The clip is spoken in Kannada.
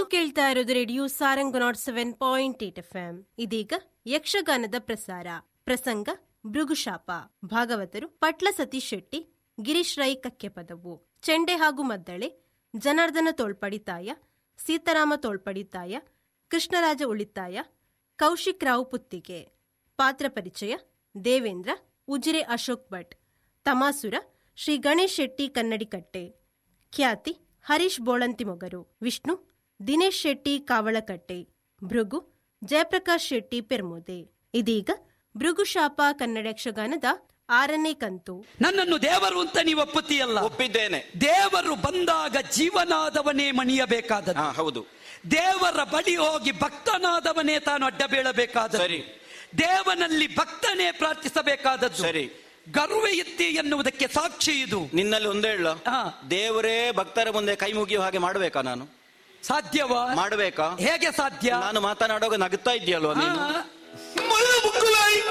ನೀವು ಕೇಳ್ತಾ ಇರೋದು radio Sarang nought seven point eight F M ಇದೀಗ ಯಕ್ಷಗಾನದ ಪ್ರಸಾರ ಪ್ರಸಂಗ ಭೃಗುಶಾಪ ಭಾಗವತರು ಪಟ್ಲ ಸತೀಶ್ ಶೆಟ್ಟಿ ಗಿರೀಶ್ ರೈ ಕಕ್ಕೆಪದವು ಚೆಂಡೆ ಹಾಗೂ ಮದ್ದಳೆ ಜನಾರ್ದನ ತೋಳ್ಪಡಿತಾಯ ಸೀತಾರಾಮ ತೋಳ್ಪಡಿತಾಯ ಕೃಷ್ಣರಾಜ ಉಳಿತಾಯ ಕೌಶಿಕ್ ರಾವ್ ಪುತ್ತಿಗೆ ಪಾತ್ರ ಪರಿಚಯ ದೇವೇಂದ್ರ ಉಜಿರೆ ಅಶೋಕ್ ಭಟ್ ತಮಾಸುರ ಶ್ರೀ ಗಣೇಶ್ ಶೆಟ್ಟಿ ಕನ್ನಡಿಕಟ್ಟೆ ಖ್ಯಾತಿ ಹರೀಶ್ ಬೋಳಂತಿ ಮೊಗರು ವಿಷ್ಣು ದಿನೇಶ್ ಶೆಟ್ಟಿ ಕಾವಳಕಟ್ಟೆ ಭೃಗು ಜಯಪ್ರಕಾಶ್ ಶೆಟ್ಟಿ ಪೆರ್ಮುದೆ ಇದೀಗ ಭೃಗುಶಾಪ ಕನ್ನಡ ಯಕ್ಷಗಾನದ ಆರನೇ ಕಂತು ನನ್ನನ್ನು ದೇವರು ಅಂತ ನೀವು ಒಪ್ಪುತ್ತೀಯಲ್ಲ ಒಪ್ಪಿದ್ದೇನೆ ದೇವರು ಬಂದಾಗ ಜೀವನಾದವನೇ ಮಣಿಯಬೇಕಾದದ್ದು ಹಾ ಹೌದು ದೇವರ ಬಳಿ ಹೋಗಿ ಭಕ್ತನಾದವನೇ ತಾನು ಅಡ್ಡ ಬೀಳಬೇಕಾದ ಸರಿ. ದೇವನಲ್ಲಿ ಭಕ್ತನೇ ಪ್ರಾರ್ಥಿಸಬೇಕಾದದ್ದು ಸರಿ. ಗರ್ವ ಇತ್ತಿ ಎನ್ನುವುದಕ್ಕೆ ಸಾಕ್ಷಿ ಇದು ನಿನ್ನಲ್ಲಿ ಒಂದೇ ಹೇಳ ಹಾ. ದೇವರೇ ಭಕ್ತರ ಮುಂದೆ ಕೈ ಮುಗಿಯುವ ಹಾಗೆ ಮಾಡ್ಬೇಕಾ ನಾನು ಸಾಧ್ಯವಾ ಮಾಡ್ಬೇಕಾ ಹೇಗೆ ಸಾಧ್ಯ ನಾನು ಮಾತನಾಡುವಾಗ ನಗುತ್ತಾ ಇದೆಯಲ್ವಾ ನೀನು ಹಾ.